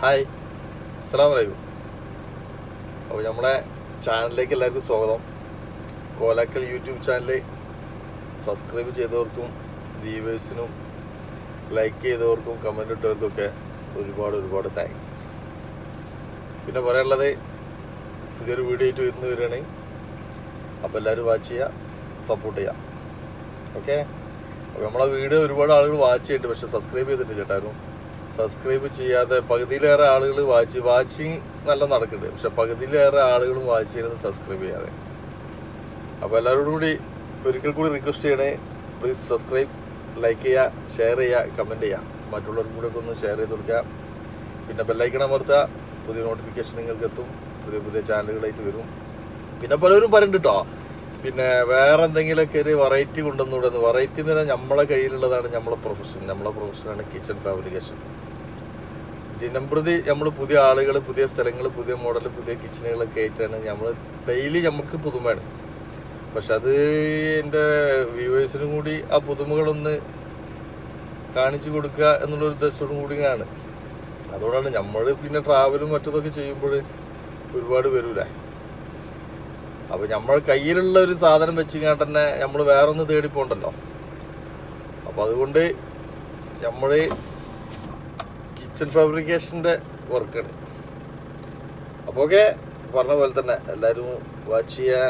Hi അസ്സാം വലൈക്കും അപ്പോൾ നമ്മളെ ചാനലിലേക്ക് എല്ലാവർക്കും സ്വാഗതം കോലാക്കൽ യൂട്യൂബ് ചാനൽ സബ്സ്ക്രൈബ് ചെയ്തവർക്കും വ്യൂവേഴ്സിനും ലൈക്ക് ചെയ്തവർക്കും കമൻ്റ് ഇട്ടവർക്കൊക്കെ ഒരുപാട് ഒരുപാട് താങ്ക്സ് പിന്നെ പറയാനുള്ളത് പുതിയൊരു വീഡിയോ ആയിട്ട് ഇന്ന് വരികയാണ് അപ്പോൾ എല്ലാവരും വാച്ച് ചെയ്യുക സപ്പോർട്ട് ചെയ്യുക ഓക്കെ അപ്പോൾ നമ്മളെ വീഡിയോ ഒരുപാട് ആളുകൾ വാച്ച് ചെയ്യുന്നുണ്ട് പക്ഷെ സബ്സ്ക്രൈബ് ചെയ്തിട്ടില്ല ചേട്ടായിരുന്നു സബ്സ്ക്രൈബ് ചെയ്യാതെ പകുതിയിലേറെ ആളുകൾ വാച്ച് വാച്ചിങ് നല്ല നടക്കുന്നുണ്ട് പക്ഷെ പകുതിയിലേറെ ആളുകളും വാച്ച് ചെയ്യുന്നത് സബ്സ്ക്രൈബ് ചെയ്യാതെ അപ്പോൾ എല്ലാവരോടും കൂടി ഒരിക്കൽ കൂടി റിക്വസ്റ്റ് ചെയ്യണേ പ്ലീസ് സബ്സ്ക്രൈബ് ലൈക്ക് ചെയ്യുക ഷെയർ ചെയ്യുക കമൻറ്റ് ചെയ്യുക മറ്റുള്ളവർക്കും കൂടെ ഒക്കെ ഒന്ന് ഷെയർ ചെയ്ത് കൊടുക്കുക പിന്നെ ബെല്ലൈക്കൺ അമർത്തുക പുതിയ നോട്ടിഫിക്കേഷൻ നിങ്ങൾക്ക് എത്തും പുതിയ പുതിയ ചാനലുകളായിട്ട് വരും പിന്നെ പലരും പറയുന്നുണ്ട് കേട്ടോ പിന്നെ വേറെ എന്തെങ്കിലുമൊക്കെ ഒരു വെറൈറ്റി കൊണ്ടുവന്നൂടെ വെറൈറ്റി എന്ന് പറഞ്ഞാൽ നമ്മളെ കയ്യിലുള്ളതാണ് നമ്മളെ പ്രൊഫഷൻ നമ്മളെ പ്രൊഫഷനാണ് കിച്ചൺ ഫാബ്രിക്കേഷൻ ദിനംപ്രതി നമ്മൾ പുതിയ ആളുകൾ പുതിയ സ്ഥലങ്ങൾ പുതിയ മോഡൽ പുതിയ കിച്ചണുകളൊക്കെ ആയിട്ടാണ് നമ്മൾ ഡെയിലി നമുക്ക് പുതുമയാണ് പക്ഷെ അത് എൻ്റെ വ്യൂവേഴ്സിനും കൂടി ആ പുതുമകളൊന്ന് കാണിച്ചു കൊടുക്കുക എന്നുള്ളൊരു ഉദ്ദേശത്തോടും കൂടിയാണ് അതുകൊണ്ടാണ് നമ്മൾ പിന്നെ ട്രാവലും മറ്റതൊക്കെ ചെയ്യുമ്പോൾ ഒരുപാട് വരൂലേ അപ്പൊ നമ്മൾ കയ്യിലുള്ള ഒരു സാധനം വെച്ചിങ്ങാട്ട് തന്നെ നമ്മൾ വേറെ ഒന്ന് തേടി പോണ്ടല്ലോ അപ്പൊ അതുകൊണ്ട് നമ്മള് കിച്ചൺ ഫാബ്രിക്കേഷന്റെ വർക്കാണ് അപ്പൊ ഓക്കെ പറഞ്ഞ പോലെ തന്നെ എല്ലാരും വാച്ച് ചെയ്യാ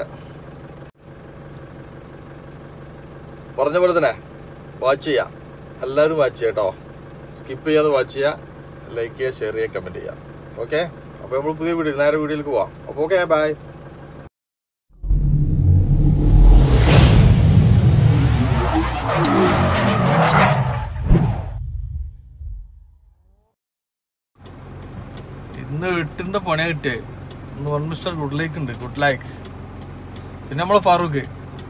പറഞ്ഞ പോലെ തന്നെ വാച്ച് ചെയ്യാം എല്ലാവരും വാച്ച് ചെയ്യാം കേട്ടോ സ്കിപ്പ് ചെയ്യാതെ വാച്ച് ചെയ്യുക ലൈക്ക് ചെയ്യുക ഷെയർ ചെയ്യുക കമൻറ്റ് ചെയ്യുക ഓക്കെ അപ്പോൾ നമ്മൾ പുതിയ വീഡിയോ നേരെ വീഡിയോയിലേക്ക് പോവാം അപ്പോൾ ഓക്കെ ബൈ ഇന്ന് വീട്ടിന്റെ പണിയാ കിട്ടിയേ ഇന്ന് വൺ മിസ്റ്റർ ഗുഡ് ലൈക്ക് ഉണ്ട് ഗുഡ് ലൈക്ക് പിന്നെ നമ്മളെ ഫാറൂഖ്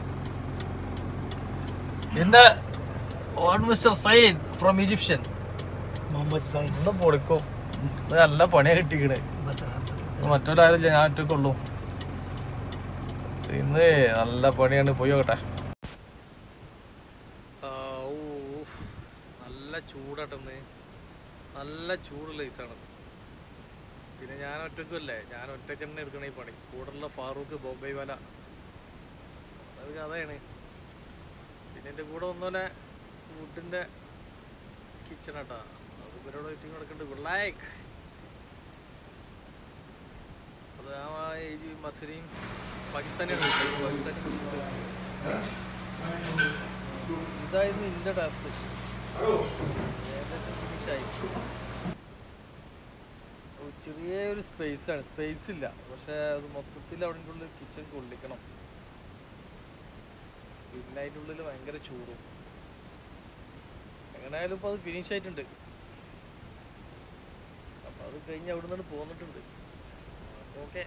പിന്നെ one mister Syed from Egyptian Mohammed Sahib ഇന്ന് പൊളിക്കും ഇത് നല്ല പണിയാ കിട്ടിക്കണേ बता बता മറ്റൊരാളില്ല ഞാൻ ഒറ്റക്കുള്ളൂ ഇന്ന് നല്ല പണിയാണ് പോയി നോക്കട്ടെ നല്ല ചൂടാട്ടെന്ന് നല്ല ചൂടുള്ള ഐസാണ് പിന്നെ ഞാൻ ഒറ്റക്കല്ലേ ഞാൻ ഒറ്റക്ക് തന്നെ എടുക്കണ ഈ പണി കൂടെയുള്ള ഫാറൂഖ് ബോംബെ വാല അത് കഥയാണ് പിന്നെ എൻ്റെ കൂടെ ഒന്നുപോലെ വുഡിൻ്റെ കിച്ചണാട്ടാ അത് ഇവരോട് വെയിറ്റിംഗ് നടക്കുന്നുണ്ട് ഗുഡ് ലൈക്ക് അത് ആ ഈ മസൂരിയും പാകിസ്ഥാനിയാണ് വിളിച്ചത്. പാകിസ്ഥാനി മസൂരി. ഇതായിരുന്നു എൻ്റെ ടാസ്ക് ഏകദേശം ഫിനിഷായി ചെറിയ ഒരു സ്പേസ് ആണ് സ്പേസ് ഇല്ല പക്ഷെ അത് മൊത്തത്തിൽ അവിടെ ഉള്ളിൽ കിച്ചൺ കൊള്ളിക്കണം പിന്നെ അതിൻ്റെ ഉള്ളിൽ ഭയങ്കര ചൂടും എങ്ങനെയായാലും ഇപ്പോൾ അത് ഫിനിഷ് ആയിട്ടുണ്ട് അപ്പം അത് കഴിഞ്ഞ് അവിടെ നിന്ന് പോന്നിട്ടുണ്ട് ഓക്കെ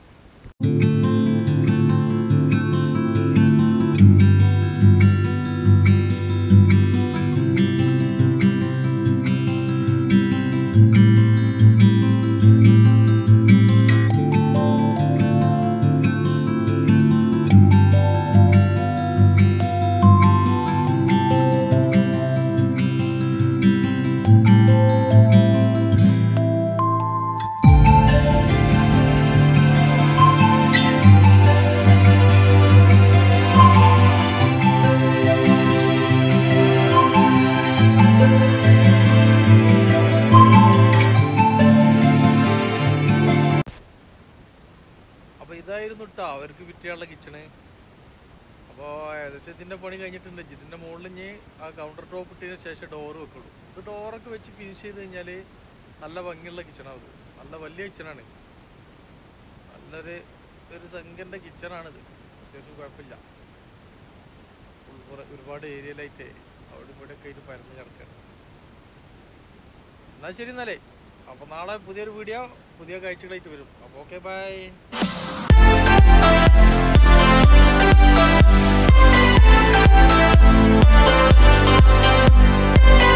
അപ്പൊ ഇതായിരുന്നു കേട്ടോ അവർക്ക് വിറ്റിയുള്ള കിച്ചണ് അപ്പോൾ ഏകദേശം ഇതിന്റെ പണി കഴിഞ്ഞിട്ടുണ്ട് ഇതിന്റെ മുകളിൽ ഇനി ആ കൗണ്ടർ ടോപ്പ് ഇട്ടതിന് ശേഷം ഡോറ് വെക്കുള്ളൂ ഇത് ഡോറൊക്കെ വെച്ച് ഫിനിഷ് ചെയ്ത് കഴിഞ്ഞാൽ നല്ല ഭംഗിയുള്ള കിച്ചണാണ് നല്ല വലിയ കിച്ചണാണ് നല്ലൊരു ഒരു സംഖ്യന്റെ കിച്ചണാണിത് അത്യാവശ്യം കുഴപ്പമില്ല ഉൾപ്പുറ ഒരുപാട് ഏരിയയിലായിട്ട് അവിടെ ഇവിടെ ഒക്കെ ആയിട്ട് പരന്ന് കിടക്കുകയാണ് എന്നാ ശരി എന്നാലേ അപ്പൊ നാളെ പുതിയൊരു വീഡിയോ പുതിയ കാഴ്ചകളായിട്ട് വരും അപ്പൊ ഓക്കെ ബൈ Thank